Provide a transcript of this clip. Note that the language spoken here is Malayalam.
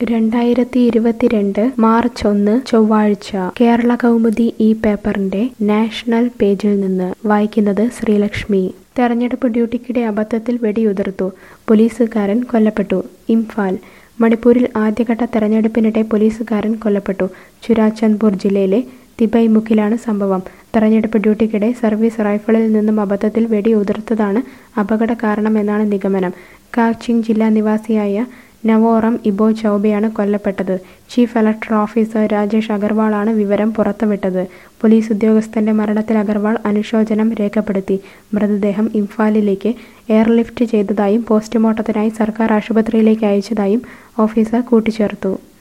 രണ്ടായിരത്തി ഇരുപത്തിരണ്ട് മാർച്ച് ഒന്ന് ചൊവ്വാഴ്ച കേരള കൗമുദി ഈ പേപ്പറിന്റെ നാഷണൽ പേജിൽ നിന്ന് വായിക്കുന്നത് ശ്രീലക്ഷ്മി തെരഞ്ഞെടുപ്പ് ഡ്യൂട്ടിക്കിടെ അബദ്ധത്തിൽ വെടിയുതിർത്തു പോലീസുകാരൻ കൊല്ലപ്പെട്ടു ഇംഫാൽ മണിപ്പൂരിൽ ആദ്യഘട്ട തെരഞ്ഞെടുപ്പിനിടെ പോലീസുകാരൻ കൊല്ലപ്പെട്ടു ചുരാചന്ദ്പൂർ ജില്ലയിലെ തിബൈമുഖിലാണ് സംഭവം തെരഞ്ഞെടുപ്പ് ഡ്യൂട്ടിക്കിടെ സർവീസ് റൈഫിളിൽ നിന്നും അബദ്ധത്തിൽ വെടിയുതിർത്തതാണ് അപകട കാരണമെന്നാണ് നിഗമനം കാക്ചിങ് ജില്ലാ നിവാസിയായ നവോറം ഇബോ ചൗബെയാണ് കൊല്ലപ്പെട്ടത് ചീഫ് ഇലക്ടറൽ ഓഫീസർ രാജേഷ് അഗർവാളാണ് വിവരം പുറത്തുവിട്ടത് പോലീസ് ഉദ്യോഗസ്ഥന്റെ മരണത്തിൽ അഗർവാൾ അനുശോചനം രേഖപ്പെടുത്തി മൃതദേഹം ഇംഫാലിലേക്ക് എയർലിഫ്റ്റ് ചെയ്തതായും പോസ്റ്റ്മോർട്ടത്തിനായി സർക്കാർ ആശുപത്രിയിലേക്ക് അയച്ചതായും ഓഫീസർ കൂട്ടിച്ചേർത്തു